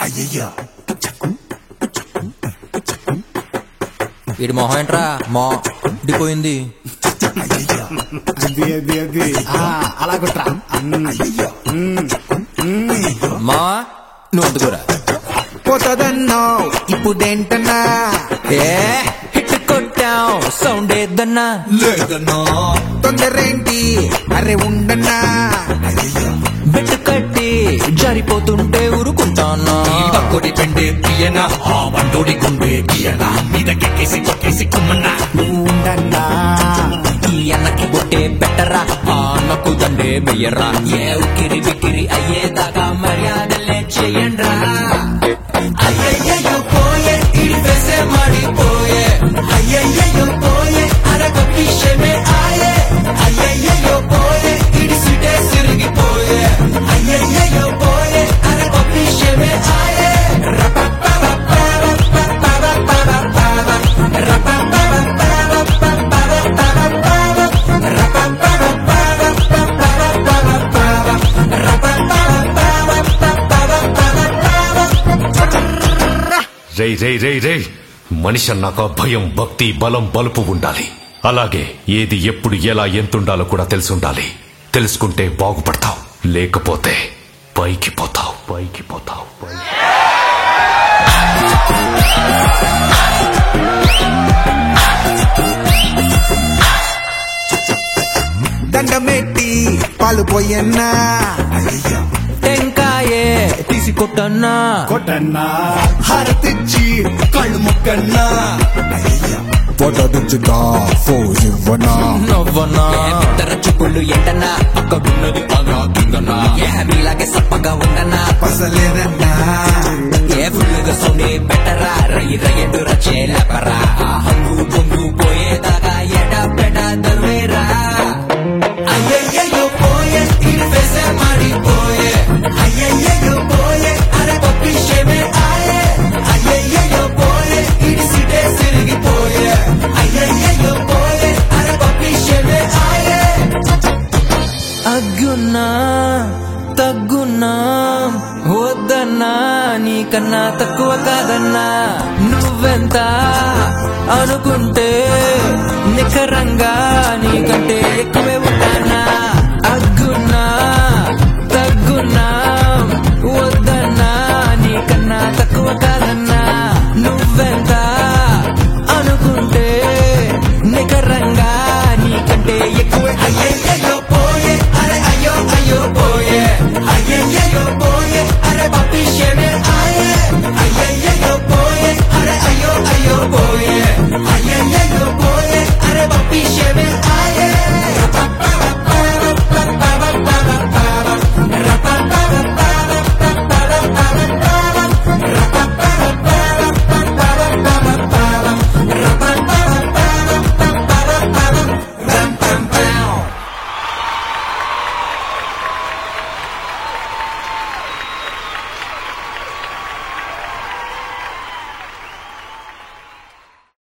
అయ్యయ్యో వీడి మొహం ఏంట్రా మో డిపోయింది అయ్యయ్యో అది అది అది ఆ, అలా కుట్రా మా నువ్వు అందుకోరా పోతుందన్నావు ఇప్పుడేంటన్నా ఏ హిట్ కొట్టాం సౌండ్ ఏదన్నా లేదన్నా తొందరేంటి అరే ఉండన్నా అయ్యయ్యో బెట్టు కట్టి జారిపోతుంటే ఊరుకుంటానా పక్కోడి పెండే తీయనా ఆ బండోడి గుండె తీయనా మీదకెక్కేసి కొక్కేసి కుమ్మన్నా నువ్వు ఉండన్నా ఈ అన్నకి బొట్టే పెట్టరా ఆ అన్నకు దండే వెయ్యరా ఏ ఉక్కిరి బిక్కిరి అయ్యేదాకా మర్యాదలే చెయ్యండ్రా అయ్యయ్యో పోయే ఇడి వెసే మాడిపోయే అయ్యయ్యో పోయే అరగ విషయమే ఆయే అయ్యయ్యో పోయే ఇడి సిటే సిరిగిపోయే అయ్యయ్యో పోయే అరగ విషయమే ఆయే రేయ్ రేయ్ రేయ్ రేయ్ మనిషి అన్నాక భయం భక్తి బలం బలుపు ఉండాలి అలాగే ఏది ఎప్పుడు ఎలా ఎంతుండాలో కూడా తెలిసి ఉండాలి తెలుసుకుంటే బాగుపడతావు లేకపోతే పైకి పోతావు పైకి పోతావు పైకి దండమెట్టి పాలు పోయన్నా అయ్యయ్యో టెంకాయే తీసి కొట్టన్నా కొట్టన్నా హారతిచ్చి కళ్ళు ముక్కన్నా అయ్యయ్యో ఫోటో దించుతా ఫోజ్ ఇవ్వనా నవ్వనా ఇతర చూపుళ్ళు ఎంటనా అక్కడున్నది అలా కిందనా ఏ మీలాగే సప్పగా ఉండనా పసలేదన్నా ఏ ఫుల్లుగా సౌండే పెట్టరా రయ్యి రయ్యడు రచేలపరా ఆ హంగు బొంగు పోయేదాకా ఎడ పెడ దర్వేరా అయ్యయ్యో పోయే ఇడి ఫెసే మాడిపోయే అయ్యయ్యో పోయే అరే పప్పిషేమే ఆయే అయ్యయ్యో పోయే ఇడి సిటే సిరిగిపోయే అయ్యయ్యో పోయే అరే పప్పిషేమే ఆయే అగ్గున్నా తగ్గున్నా వద్దన్నా నీకన్నా తక్కువ కాదన్నా నువ్వెంత అనుకుంటే నిఖరంగా నీకంటే ఎక్కువే ఉంటా